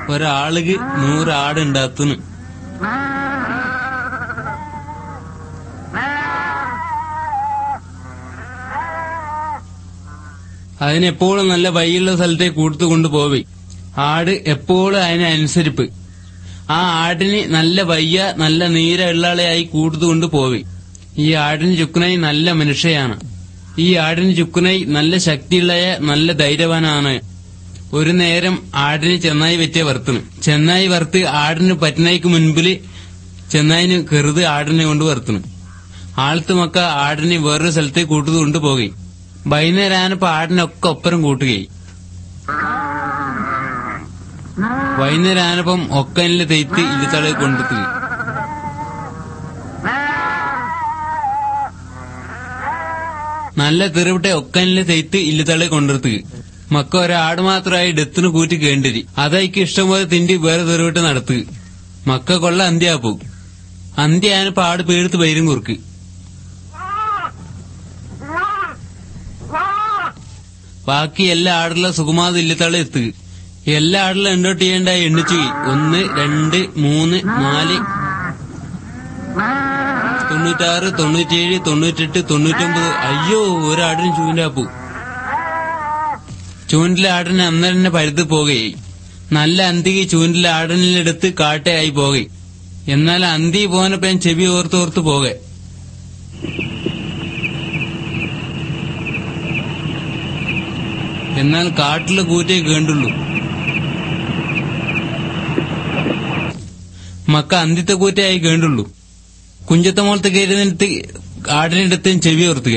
ഒരാളുക്ക് നൂറ് ആടുണ്ടാത്തുന്നു അതിനെപ്പോഴും നല്ല വൈയുള്ള സ്ഥലത്തേക്ക് കൂട്ടു കൊണ്ടുപോവേ ആട് എപ്പോഴും അതിനനുസരിപ്പ് ആ ആടിന് നല്ല വയ്യ നല്ല നീര ഉള്ളാളെയായി കൂടുതു കൊണ്ടുപോവേ ഈ ആടിന് ചുക്കുനായി നല്ല മനുഷ്യയാണ് ഈ ആടിന് ചുക്കുനായി നല്ല ശക്തിയുള്ള നല്ല ധൈര്യവാനാണ് ഒരു നേരം ആടിന് ചെന്നായി വെറ്റേ വറുത്തണ് ചെന്നായി വറുത്ത് ആടിന് പറ്റുന്നതിക്ക് മുൻപില് ചെന്നായിന് കെറുത് ആടിനെ കൊണ്ട് വറുത്തണ് ആളത്ത് മക്ക ആടിനെ വേറൊരു സ്ഥലത്തേക്ക് കൂട്ടത് കൊണ്ടുപോകെ വൈകുന്നേരം ആനപ്പോ ആടിനൊക്കെ ഒപ്പരം കൂട്ടുകയായി വൈകുന്നേരം ആനപ്പം ഒക്കനില് തെയ്ത്ത് ഇല്ലുത്തളെ കൊണ്ടെത്തുക നല്ല തെറിവിട്ടെ ഒക്കനില് തെയ്ത്ത് ഇല്ലുത്തളെ കൊണ്ടെത്തുക മക്ക ഒരാട് മാത്രമായി ഡെത്തിന് കൂറ്റി കേണ്ടിരി അതായിക്ക് ഇഷ്ടംപോലെ തിണ്ടി വേറെ തെറിവിട്ട് നടത്തുക മക്ക കൊള്ള അന്ത്യാപ്പോ അന്ത്യ ആനപ്പോ ആട് പേടുത്ത് പൈരും കുറുക്ക് ബാക്കി എല്ലാ ആടുള്ള സുകുമാത ഇല്ലത്തള എത്തുക എല്ലാ ആടിലും എണ്ണോട്ട് ചെയ്യേണ്ടായി എണ്ണിച്ചു ഒന്ന് രണ്ട് മൂന്ന് നാല് തൊണ്ണൂറ്റാറ് തൊണ്ണൂറ്റിയേഴ് തൊണ്ണൂറ്റെട്ട് തൊണ്ണൂറ്റൊമ്പത് അയ്യോ ഒരാടിനും ചൂണ്ടാപ്പു ചൂണ്ടിലെ ആടിന് അന്നേരം തന്നെ പരുത്ത് പോകുകയായി നല്ല അന്തിക്ക് ചൂണ്ടിലെ ആടിനെടുത്ത് കാട്ടയായി പോകെ എന്നാൽ അന്തി പോനപ്പോ ഞാൻ ചെവി ഓർത്തോർത്ത് പോകെ എന്നാൽ കാട്ടിലെ കൂറ്റേ കേണ്ടുള്ളൂ മക്ക അന്തിത്തെ കൂറ്റയായി കേണ്ടുള്ളൂ കുഞ്ചത്തെ മോളത്ത് കയറുന്നിടത്ത് ആടിനെടുത്ത് ചെവി ഓർത്തുക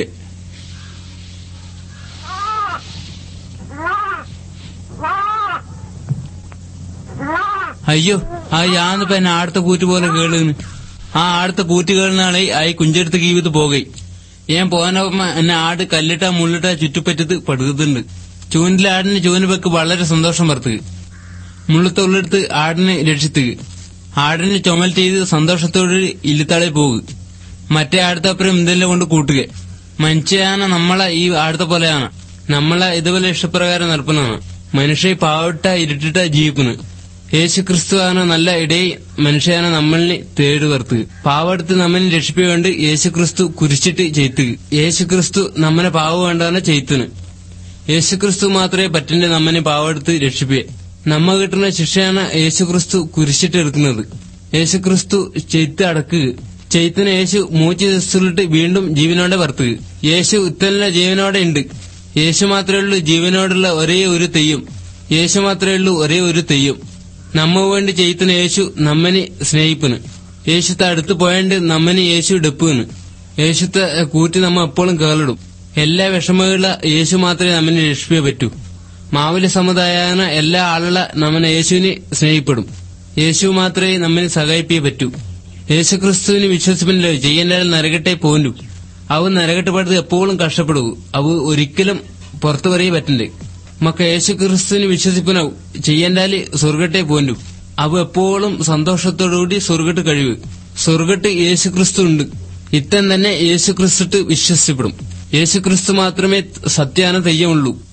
അയ്യോ ആ യാന്നിപ്പ എന്നെ ആടത്തെ കൂറ്റ് പോലെ കേളുന്നു ആ ആടത്തെ കൂറ്റ് കേളുന്ന ആളെ ആയി കുഞ്ചെടുത്ത് കീവിത്ത് പോകെ ഞാൻ പോകാനപ്പ എന്നെ ആട് കല്ലിട്ട മുള്ളിട്ട ചുറ്റുപറ്റത്ത് പടുക്കുന്നുണ്ട് ചൂനിലെ ആടിന് ചൂനുപെക്ക് വളരെ സന്തോഷം വർത്തുക മുള്ളത്തെ ഉള്ളെടുത്ത് ആടിനെ രക്ഷിത്തുക ആടിനെ ചുമൽ ചെയ്ത് സന്തോഷത്തോട് ഇല്ലിത്താളെ പോകുക മറ്റേ ആടത്തപ്പുറം എന്തെല്ലാം കൊണ്ട് കൂട്ടുക മനുഷ്യയാണ് നമ്മളെ ഈ ആടത്തെ പോലെയാണ് നമ്മളെ ഇതുപോലെ ഇഷ്ടപ്രകാരം നടപ്പുന്നതാണ് മനുഷ്യ പാവട്ട ഇരുട്ടിട്ട ജീവിക്കുന്നു യേശു ക്രിസ്തുവാണ് നല്ല ഇടയിൽ മനുഷ്യനെ നമ്മളിനെ തേടി വർത്തുക പാവടുത്ത് നമ്മളിനെ രക്ഷിപ്പിക്കൊണ്ട് യേശു ക്രിസ്തു കുരിച്ചിട്ട് ചെയ്ത്തുക യേശു ക്രിസ്തു നമ്മളെ പാവ വേണ്ടാണ് ചെയ്ത്തുന്നു യേശു ക്രിസ്തു മാത്രമേ പറ്റന്റെ നമ്മനെ പാവടുത്ത് രക്ഷിപ്പേ നമ്മ കിട്ടുന്ന ശിക്ഷയാണ് യേശു ക്രിസ്തു കുരിശിട്ട് എടുക്കുന്നത് യേശു ക്രിസ്തു ചെയ്ത്ത് അടക്കുക ചെയ്ത്തിന് യേശു മൂച്ച് ദിവസത്തിലിട്ട് വീണ്ടും ജീവനോടെ വർത്തുക യേശു ഉത്തലിന്റെ ജീവനോടെ ഉണ്ട് യേശു മാത്രമേ ഉള്ളൂ ജീവനോടുള്ള ഒരേ ഒരു തെയ്യം യേശു മാത്രമേ ഉള്ളൂ ഒരേ ഒരു തെയ്യം നമ്മ വേണ്ടി ചെയ്ത്തിന് യേശു നമ്മനെ സ്നേഹിപ്പന് യേശുത്തെ അടുത്ത് പോയാണ്ട് നമ്മനെ യേശു ഡെപ്പുന്ന് യേശുത്തെ കൂറ്റി നമ്മ എപ്പോഴും കേളിടും എല്ലാ വിഷമമുള്ള യേശു മാത്രമേ നമ്മനെ രക്ഷിപ്പേ പറ്റൂ മാവില സമുദായന എല്ലാ ആളുകള നമ്മനെ യേശുവിനെ സ്നേഹിപ്പെടും യേശു മാത്രമേ നമ്മെ സഹായിപ്പേ പറ്റൂ യേശു ക്രിസ്തുവിന് വിശ്വസിപ്പില്ല ചെയ്യേണ്ട നരകട്ടെ പോലു അവ നരകട്ടപ്പെടുത്ത് എപ്പോഴും കഷ്ടപ്പെടൂ അവ ഒരിക്കലും പുറത്തു പറയേ പറ്റണ്ടേ മക്ക യേശു ക്രിസ്തുവിന് വിശ്വസിപ്പനാവും ചെയ്യേണ്ടാല് സ്വർഗട്ടെ പോലു അവ എപ്പോഴും സന്തോഷത്തോടുകൂടി സ്വർഗട്ട് കഴിവ് സ്വർഗട്ട് യേശു ക്രിസ്തു ഉണ്ട് ഇത്തം തന്നെ യേശു ക്രിസ്തുട്ട് വിശ്വസിപ്പെടും യേശു ക്രിസ്തു മാത്രമേ സത്യാന തെയ്യമുള്ളൂ